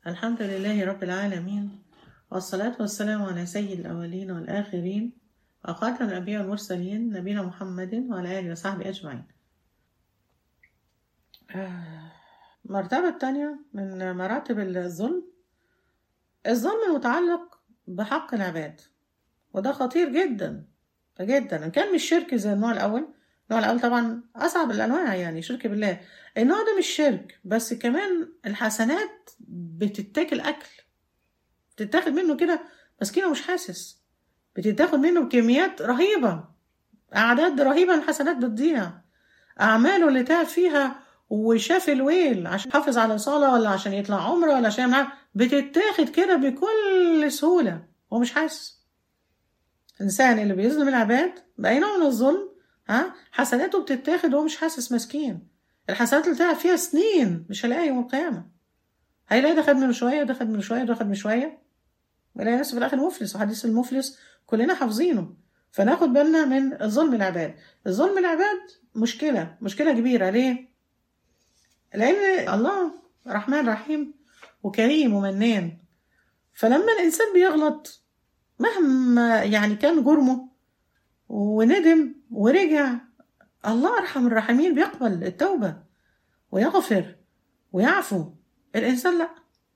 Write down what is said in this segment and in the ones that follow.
الحمد لله رب العالمين والصلاة والسلام على سيد الأولين والآخرين وخاتم الأنبياء والمرسلين نبينا محمد وعلى آله وصحبه أجمعين آه، المرتبة الثانية من مراتب الظلم الظلم المتعلق بحق العباد وده خطير جدا جدا إن كان مش شرك زي النوع الأول النوع الأول طبعا أصعب الأنواع يعني شرك بالله النوع ده مش شرك بس كمان الحسنات بتتاكل أكل بتتاخد منه كده مسكينه مش حاسس بتتاخد منه بكميات رهيبة أعداد رهيبة من الحسنات بتضيع أعماله اللي تعب فيها وشاف الويل عشان يحافظ على صلاة ولا عشان يطلع عمره ولا عشان يعمل بتتاخد كده بكل سهولة هو مش حاسس الإنسان اللي بيظلم العباد بأي نوع من الظلم ها حسناته بتتاخد وهو مش حاسس مسكين الحسنات اللي تعب فيها سنين مش هيلاقيها يوم القيامة هيلاقي ده خد منه شوية وده خد منه شوية وده خد منه شوية ويلاقي نفسه في الآخر مفلس وحديث المفلس كلنا حافظينه فناخد بالنا من ظلم العباد الظلم العباد مشكلة مشكلة كبيرة ليه؟ لأن الله رحمن رحيم وكريم ومنان فلما الإنسان بيغلط مهما يعني كان جرمه وندم ورجع الله أرحم الراحمين بيقبل التوبة ويغفر ويعفو الإنسان لأ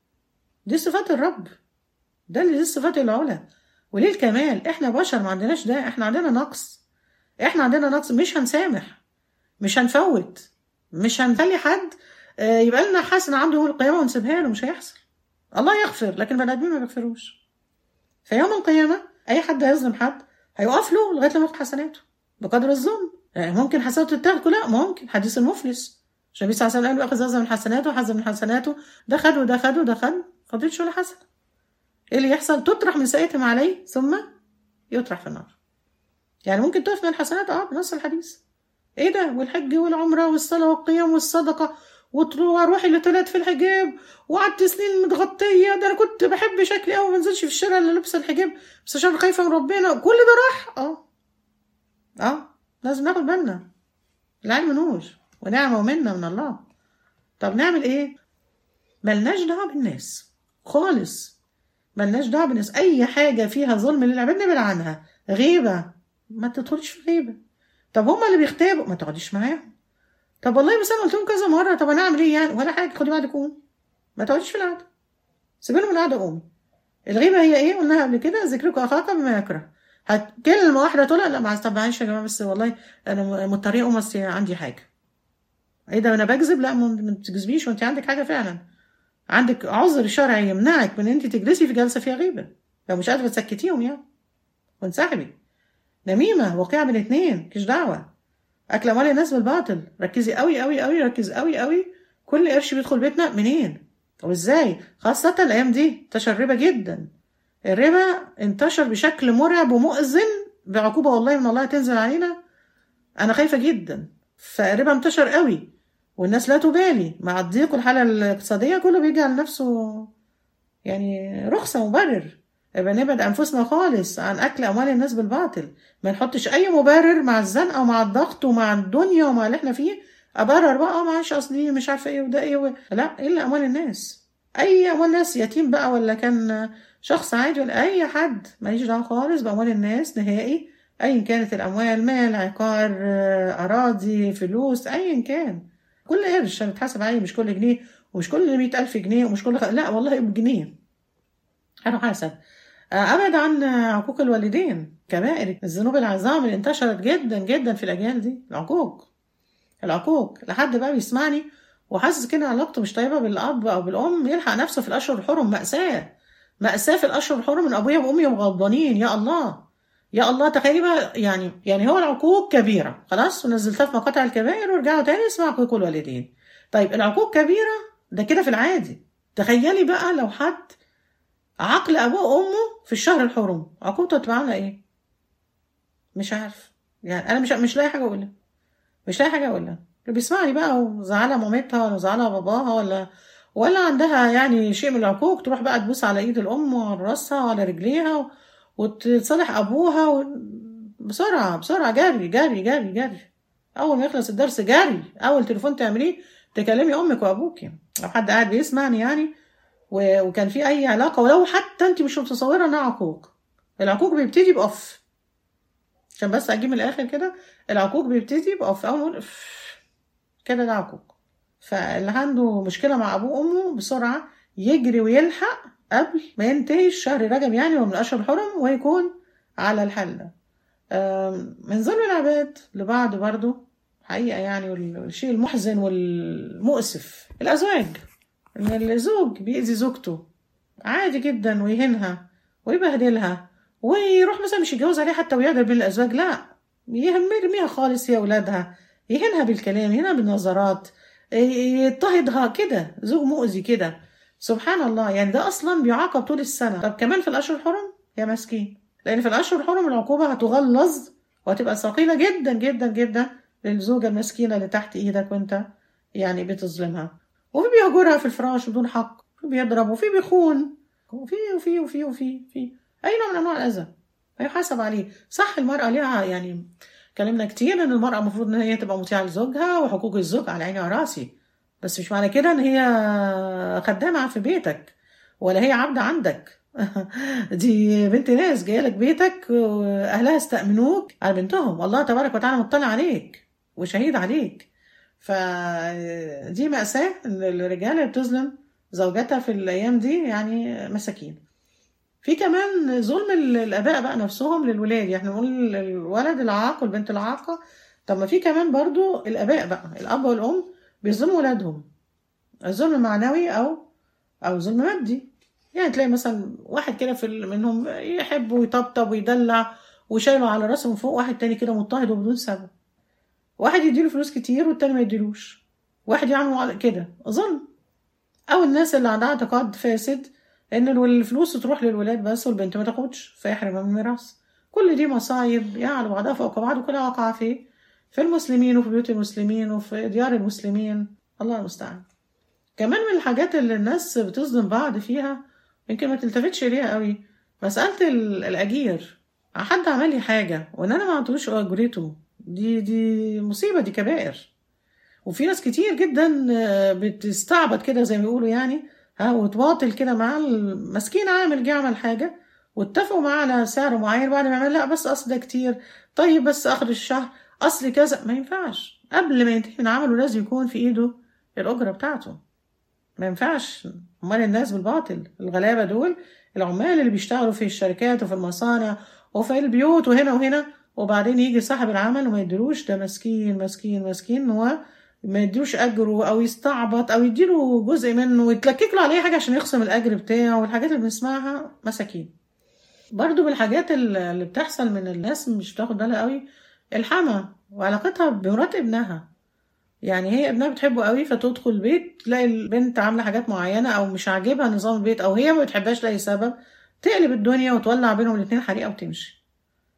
دي صفات الرب ده اللي دي صفات العلا وليه الكمال احنا بشر ما عندناش ده احنا عندنا نقص احنا عندنا نقص مش هنسامح مش هنفوت مش هنخلي حد آه، يبقى لنا حسنة عنده يوم القيامة ونسيبها له مش هيحصل الله يغفر لكن بني آدمين ما بيغفروش فيوم القيامة أي حد هيظلم حد هيقف له لغاية لما ياخد حسناته بقدر الظلم يعني ممكن حسناته تتاخد لا ممكن حديث المفلس عشان النبي صلى الله عليه وسلم قال أخذ هذا من حسناته وحذا من حسناته ده خد وده خد وده خد فضلش ولا حسنة ايه اللي يحصل تطرح من سيئتهم عليه ثم يطرح في النار يعني ممكن تقف من الحسنات اه بنص الحديث ايه ده والحج والعمرة والصلاة والقيام والصدقة وتروحي لثلاث في الحجاب وقعدت سنين متغطية ده انا كنت بحب شكلي قوي ما بنزلش في الشارع الا لابسة الحجاب بس عشان خايفة من ربنا كل ده راح اه اه لازم ناخد بالنا العلم نور ونعمة ومنة من الله طب نعمل ايه ملناش دعوة بالناس خالص ملناش دعوة بالناس أي حاجة فيها ظلم للعباد نبعد عنها غيبة ما تدخلش في غيبة طب هما اللي بيغتابوا ما تقعديش معاهم طب والله بس أنا قلت لهم كذا مرة طب أنا أعمل إيه يعني ولا حاجة خدي بعدك قومي ما تقعديش في القعدة سيبي لهم القعدة قومي الغيبة هي إيه قلناها قبل كده ذكركم أخاك بما يكره هت كلمة واحدة تقول لا ما طب معلش يا جماعة بس والله أنا مضطرة أقوم بس عندي حاجة إيه ده أنا بكذب لا ما ما تكذبيش وأنت عندك حاجة فعلا عندك عذر شرعي يمنعك من ان انت تجلسي في جلسه فيها غيبه لو مش قادره تسكتيهم يعني وانسحبي نميمه واقعه بين اتنين مالكيش دعوه اكل اموال الناس بالباطل ركزي قوي قوي قوي ركز قوي قوي كل قرش بيدخل بيتنا منين وازاي خاصه الايام دي انتشر ربا جدا الربا انتشر بشكل مرعب ومؤذن بعقوبه والله من الله تنزل علينا انا خايفه جدا فالربا انتشر قوي والناس لا تبالي مع الضيق والحالة الاقتصادية كله بيجعل نفسه يعني رخصة مبرر يبقى نبعد أنفسنا خالص عن أكل أموال الناس بالباطل ما نحطش أي مبرر مع الزنقة ومع الضغط ومع الدنيا ومع اللي احنا فيه أبرر بقى اه معلش أصلي مش عارفة إيه وده إيه و... لا إلا أموال الناس أي أموال ناس يتيم بقى ولا كان شخص عادي ولا أي حد ماليش دعوة خالص بأموال الناس نهائي أيا كانت الأموال مال عقار آه، أراضي فلوس أيا كان كل قرش هنتحاسب عليه مش كل جنيه ومش كل مية ألف جنيه ومش كل خ... لا والله بجنيه هنحاسب آه، أبعد عن عقوق الوالدين كبائر الذنوب العظام اللي انتشرت جدا جدا في الأجيال دي العقوق العقوق لحد بقى بيسمعني وحاسس كده علاقته مش طيبة بالأب أو بالأم يلحق نفسه في الأشهر الحرم مأساة مأساة في الأشهر الحرم من أبويا وأمي وغضبانين يا الله يا الله تخيلي بقى يعني يعني هو العقوق كبيرة خلاص ونزلتها في مقاطع الكبائر ورجعوا تاني اسمها عقوق الوالدين طيب العقوق كبيرة ده كده في العادي تخيلي بقى لو حد عقل أبوه وأمه في الشهر الحرم عقوبته تبقى عاملة إيه؟ مش عارف يعني أنا مش مش لاقي حاجة أقولها مش لاقي حاجة أقولها اللي بيسمعني بقى وزعلها مامتها ولا زعلها باباها ولا ولا عندها يعني شيء من العقوق تروح بقى تبوس على ايد الام وعلى راسها وعلى رجليها وتصالح ابوها و... بسرعه بسرعه جري جري جري جري اول ما يخلص الدرس جري اول تليفون تعمليه تكلمي امك وابوك لو حد قاعد بيسمعني يعني و- وكان في اي علاقه ولو حتى انت مش متصوره انها عقوق العقوق بيبتدي باوف عشان بس اجيب من الاخر كده العقوق بيبتدي باوف اول ما أقول أف، كده ده عقوق فاللي عنده مشكله مع ابوه وامه بسرعه يجري ويلحق قبل ما ينتهي الشهر رجب يعني ومن الاشهر الحرم ويكون على الحل ده آم، من ظلم العباد لبعض برضو حقيقة يعني وال- والشيء المحزن والمؤسف الأزواج إن الزوج بيأذي زوجته عادي جدا ويهينها ويبهدلها ويروح مثلا مش يتجوز عليها حتى ويعدل بين الأزواج لا يهم- يرميها خالص هي أولادها يهينها بالكلام يهينها بالنظرات يضطهدها كده زوج مؤذي كده سبحان الله يعني ده أصلا بيعاقب طول السنة طب كمان في الأشهر الحرم يا مسكين لأن في الأشهر الحرم العقوبة هتغلظ وهتبقى ثقيلة جدا جدا جدا للزوجة المسكينة اللي تحت إيدك وأنت يعني بتظلمها وفي بيهجرها في الفراش بدون حق وفي بيضرب وفي بيخون وفي وفي وفي وفي في أي نوع من أنواع الأذى هيحاسب عليه صح المرأة ليها يعني اتكلمنا كتير ان المرأة المفروض ان هي تبقى مطيعة لزوجها وحقوق الزوج على عيني وراسي بس مش معنى كده ان هي خدامة في بيتك ولا هي عبدة عندك دي بنت ناس جايه لك بيتك واهلها استأمنوك على بنتهم والله تبارك وتعالى مطلع عليك وشهيد عليك فدي مأساة ان الرجال اللي بتظلم زوجتها في الايام دي يعني مساكين في كمان ظلم ال- الاباء بقى نفسهم للولاد يعني نقول الولد العاق والبنت العاقه طب ما في كمان برضو الاباء بقى الاب والام بيظلموا ولادهم الظلم معنوي او او ظلم مادي يعني تلاقي مثلا واحد كده في ال- منهم يحب ويطبطب ويدلع وشايله على راسه من فوق واحد تاني كده مضطهد وبدون سبب واحد يديله فلوس كتير والتاني ما يديلوش واحد يعمل على- كده ظلم او الناس اللي عندها اعتقاد فاسد ان الو- الفلوس تروح للولاد بس والبنت ما تاخدش فيحرمها من الميراث كل دي مصايب يعني على بعضها فوق بعض وكلها واقعة في في المسلمين وفي بيوت المسلمين وفي ديار المسلمين الله المستعان كمان من الحاجات اللي الناس بتصدم بعض فيها يمكن ما تلتفتش ليها قوي مسألة ال- الأجير حد عمل لي حاجة وإن أنا ما عطلوش أجرته دي دي مصيبة دي كبائر وفي ناس كتير جدا آه، بتستعبط كده زي ما بيقولوا يعني ها وتباطل كده مع المسكين عامل جه عمل حاجة واتفقوا معاه على سعر معين بعد ما يعمل لا بس أصل ده كتير طيب بس آخر الشهر أصل كذا ما ينفعش قبل ما ينتهي من عمله لازم يكون في إيده الأجرة بتاعته ما ينفعش امال الناس بالباطل الغلابه دول العمال اللي بيشتغلوا في الشركات وفي المصانع وفي البيوت وهنا وهنا وبعدين يجي صاحب العمل وما يديلوش ده مسكين مسكين مسكين هو ما يديلوش اجره او يستعبط او يديله جزء منه ويتلكك له عليه حاجه عشان يخصم الاجر بتاعه والحاجات اللي بنسمعها مساكين برضو بالحاجات اللي اللي بتحصل من الناس مش بتاخد بالها قوي الحما وعلاقتها بمرات ابنها يعني هي ابنها بتحبه قوي فتدخل البيت تلاقي البنت عامله حاجات معينه او مش عاجبها نظام البيت او هي ما بتحبهاش لاي سبب تقلب الدنيا وتولع بينهم الاتنين حريقه وتمشي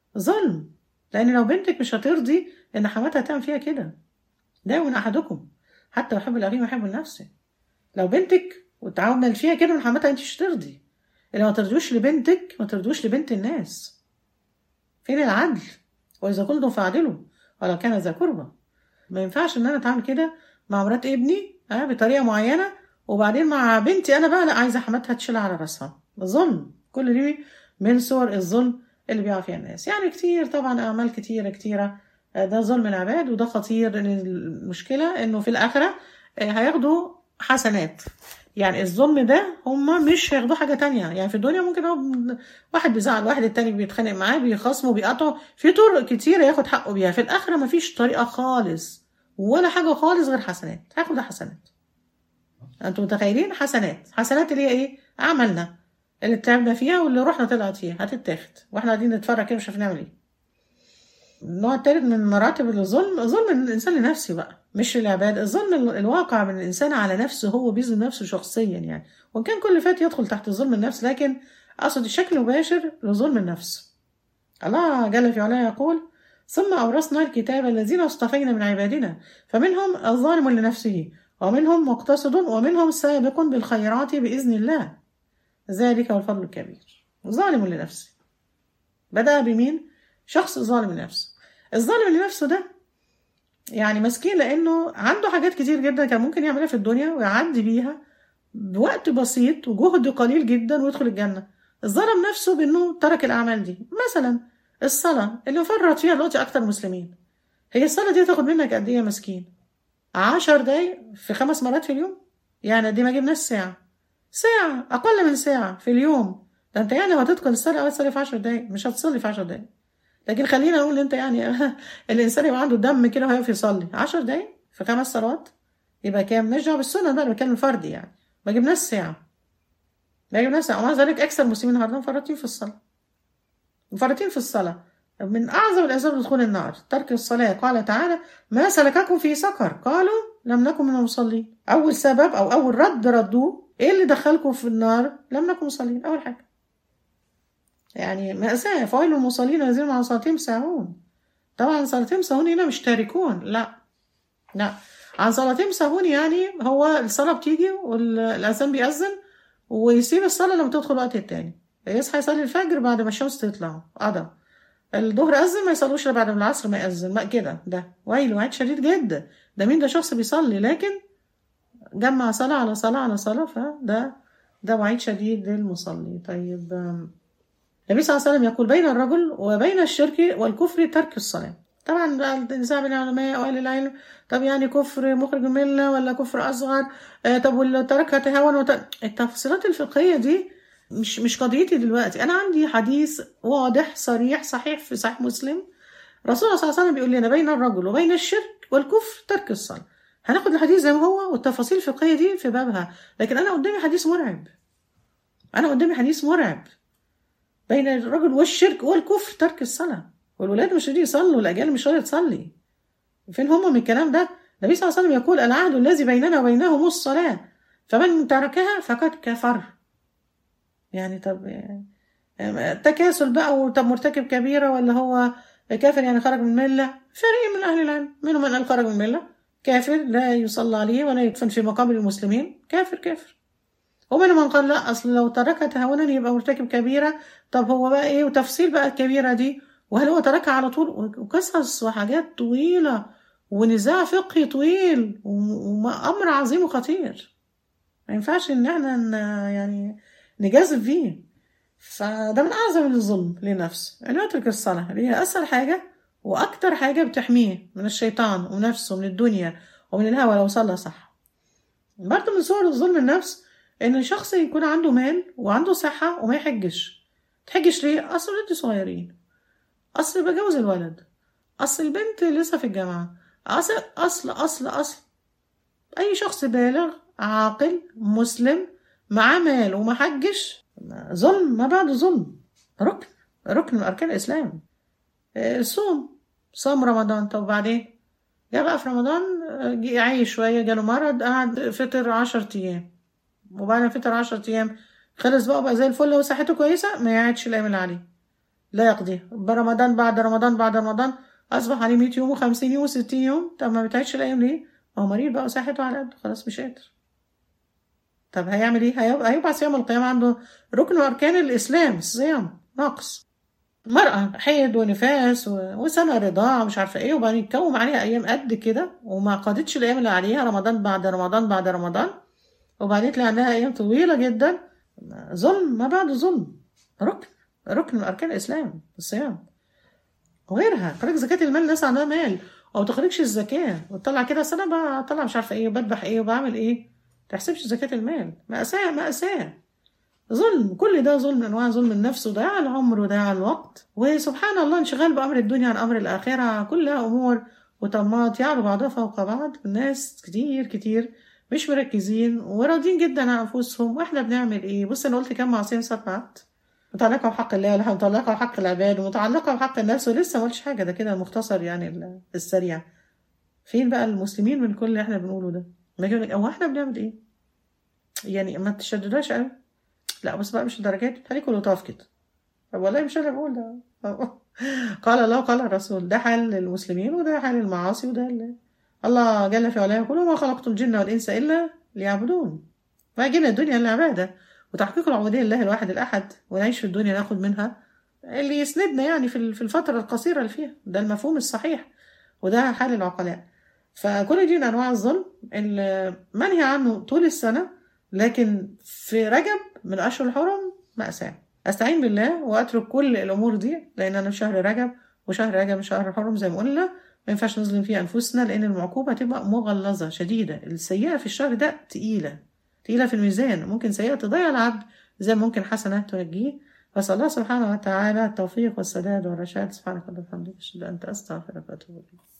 ظلم لان لو بنتك مش هترضي ان حماتها تعمل فيها كده ده من احدكم حتى يحب الاخيه ما يحب لنفسه لو بنتك وتعاون فيها كده من حماتها انت مش هترضي اللي ما ترضوش لبنتك ما ترضوش لبنت الناس فين العدل واذا قلتم فاعدلوا ولو كان ذا قربى ما ينفعش ان انا اتعامل كده مع مرات ابني اه بطريقه معينه وبعدين مع بنتي انا بقى لا عايزه حماتها تشيلها على راسها ظلم كل دي من صور الظلم اللي بيقع فيها الناس يعني كتير طبعا اعمال كتيره كتيره آه، ده ظلم العباد وده خطير لان المشكله انه في الاخره آه، هياخدوا حسنات يعني الظلم ده هم مش هياخدوا حاجه تانية يعني في الدنيا ممكن هو واحد بيزعل واحد التاني بيتخانق معاه بيخاصمه بيقطعه في طرق كتيره ياخد حقه بيها في الاخره مفيش طريقه خالص ولا حاجه خالص غير حسنات هاخد حسنات انتوا متخيلين حسنات حسنات اللي هي ايه عملنا اللي تعبنا فيها واللي روحنا طلعت فيها هتتاخد واحنا قاعدين نتفرج كده مش عارفين نعمل ايه النوع التالت من مراتب الظلم ظلم الانسان لنفسه بقى مش للعباد الظلم ال- الواقع من الانسان على نفسه هو بيظلم نفسه شخصيا يعني وان كان كل فات يدخل تحت ظلم النفس لكن اقصد الشكل المباشر لظلم النفس الله جل في علاه يقول ثم أورثنا الكتاب الذين اصطفينا من عبادنا فمنهم الظالم لنفسه ومنهم مقتصد ومنهم سابق بالخيرات بإذن الله ذلك هو الفضل الكبير ظالم لنفسه بدأ بمين؟ شخص ظالم لنفسه الظالم لنفسه ده يعني مسكين لأنه عنده حاجات كتير جدا كان ممكن يعملها في الدنيا ويعدي بيها بوقت بسيط وجهد قليل جدا ويدخل الجنة ظلم نفسه بأنه ترك الأعمال دي مثلا الصلاة اللي فرط فيها دلوقتي أكتر مسلمين هي الصلاة دي تاخد منك قد إيه يا مسكين عشر دقايق في خمس مرات في اليوم يعني دي ما جبناش ساعة ساعة أقل من ساعة في اليوم ده أنت يعني لو هتدخل الصلاة أو تصلي في عشر دقايق مش هتصلي في عشر دقايق لكن خلينا نقول أنت يعني الإنسان يبقى عنده دم كده وهيقف يصلي عشر دقايق في خمس صلوات يبقى كام نرجع بالسنة بقى بتكلم فردي يعني ما جبناش ساعة ما جبناش ساعة ومع ذلك أكثر المسلمين النهارده مفرطين في الصلاة مفرطين في الصلاة من أعظم الأسباب لدخول النار ترك الصلاة قال تعالى ما سلككم في سقر قالوا لم نكن من المصلين أول سبب أو أول رد ردوه إيه اللي دخلكم في النار لم نكن مصلين أول حاجة يعني مأساة فويل المصلين الذين عن صلاتهم ساهون طبعا صلاتهم ساهون هنا مش تاركون لا لا عن صلاتهم ساهون يعني هو الصلاة بتيجي والأذان بيأذن ويسيب الصلاة لما تدخل الوقت التاني يصحى يصلي الفجر بعد ما الشمس تطلع قضى الظهر أذن ما يصلوش بعد ما العصر ما يأذن ما كده ده ويل وعيد شديد جدا ده مين ده شخص بيصلي لكن جمع صلاة على صلاة على صلاة فده ده وعيد شديد للمصلي طيب النبي صلى الله عليه وسلم يقول بين الرجل وبين الشرك والكفر ترك الصلاة طبعا بقى النزاع بين العلماء واهل العلم طب يعني كفر مخرج من المله ولا كفر اصغر آه طب واللي تركها تهاون وت... التفصيلات الفقهيه دي مش مش قضيتي دلوقتي انا عندي حديث واضح صريح صحيح في صحيح مسلم رسول الله صلى الله عليه وسلم بيقول لنا بين الرجل وبين الشرك والكفر ترك الصلاه هناخد الحديث زي ما هو والتفاصيل الفقهيه دي في بابها لكن انا قدامي حديث مرعب انا قدامي حديث مرعب بين الرجل والشرك والكفر ترك الصلاه والولاد مش راضيين يصلوا والاجيال مش راضيه تصلي فين هم من الكلام ده النبي صلى الله عليه وسلم يقول العهد الذي بيننا وبينهم الصلاه فمن تركها فقد كفر يعني طب يعني تكاسل بقى طب مرتكب كبيرة ولا هو كافر يعني خرج من الملة فريق من أهل العلم منهم من قال خرج من الملة كافر لا يصلى عليه ولا يدفن في مقابر المسلمين كافر كافر ومنهم من قال لا أصل لو تركها تهاونا يبقى مرتكب كبيرة طب هو بقى إيه وتفصيل بقى الكبيرة دي وهل هو تركها على طول وقصص وحاجات طويلة ونزاع فقهي طويل وأمر عظيم وخطير ما ينفعش إن احنا يعني نجازف فيه فده من أعظم الظلم لنفس إنه يترك الصلاة اللي هي أسهل حاجة وأكتر حاجة بتحميه من الشيطان ونفسه ومن الدنيا ومن الهوى لو صلى صح برضه من صور الظلم النفس إن الشخص يكون عنده مال وعنده صحة وما يحجش تحجش ليه؟ أصل ولادي صغيرين أصل بجوز الولد أصل البنت لسه في الجامعة أصل أصل أصل أصل أي شخص بالغ عاقل مسلم معاه مال وما حجش ظلم ما بعد ظلم ركن ركن من أركان الإسلام الصوم صام رمضان طب وبعدين جه بقى في رمضان جه عايش شوية جاله مرض قعد فطر عشر أيام وبعد فطر عشر أيام خلص بقى بقى زي الفل وصحته كويسة ما يعيدش الأيام اللي عليه لا يقضي برمضان بعد رمضان بعد رمضان أصبح عليه 100 يوم و50 يوم و60 يوم طب ما بتعيدش الأيام ليه؟ هو مريض بقى وصحته على قده خلاص مش قادر طب هيعمل ايه؟ هيبعث يوم القيامة عنده ركن من أركان الإسلام الصيام ناقص مرأة حيض ونفاس وسنة رضاعة ومش عارفة ايه وبعدين يتكوم عليها أيام قد كده وما قضتش الأيام اللي عليها رمضان بعد رمضان بعد رمضان وبعدين تلاقي عندها أيام طويلة جدا ظلم ما بعد ظلم ركن ركن من أركان الإسلام الصيام وغيرها خرج زكاة المال الناس عندها مال أو تخرجش الزكاة وتطلع كده سنة بطلع مش عارفة ايه وبذبح ايه وبعمل ايه تحسبش زكاة المال مأساة مأساة ظلم كل ده ظلم من أنواع ظلم النفس وضياع العمر وضياع الوقت وسبحان الله انشغال بأمر الدنيا عن أمر الآخرة كلها أمور وطمات يعلو بعضها فوق بعض الناس كتير كتير مش مركزين وراضيين جدا عن أنفسهم وإحنا بنعمل إيه بص أنا قلت كم معصية سبعت متعلقة بحق الله متعلقة بحق العباد ومتعلقة بحق النفس ولسه ما قلتش حاجة ده كده مختصر يعني السريع فين بقى المسلمين من كل اللي احنا بنقوله ده ما يقول لك هو احنا بنعمل ايه يعني ما تشددوش قوي لا بس بقى مش الدرجات خليكوا لطاف كده طب والله مش انا بقول ده قال الله قال الرسول ده حال المسلمين وده حال المعاصي وده اللي. الله جل في علاه يقول وما خلقت الجن والانس الا ليعبدون ما جينا الدنيا للعباده وتحقيق العبوديه لله الواحد الاحد ونعيش في الدنيا ناخد منها اللي يسندنا يعني في الفتره القصيره اللي فيها ده المفهوم الصحيح وده حال العقلاء فكل دي من انواع الظلم المنهي عنه طول السنه لكن في رجب من أشهر الحرم مأساة أستعين بالله وأترك كل الأمور دي لأن أنا في شهر رجب وشهر رجب شهر الحرم زي ما قلنا ما ينفعش نظلم فيه أنفسنا لأن العقوبة هتبقى مغلظة شديدة السيئة في الشهر ده تقيلة تقيلة في الميزان ممكن سيئة تضيع العبد زي ما ممكن حسنة تنجيه فصلى الله سبحانه وتعالى التوفيق والسداد والرشاد سبحانك اللهم وبحمدك أشهد أن لا إله إلا أنت أستغفرك وأتوب إليك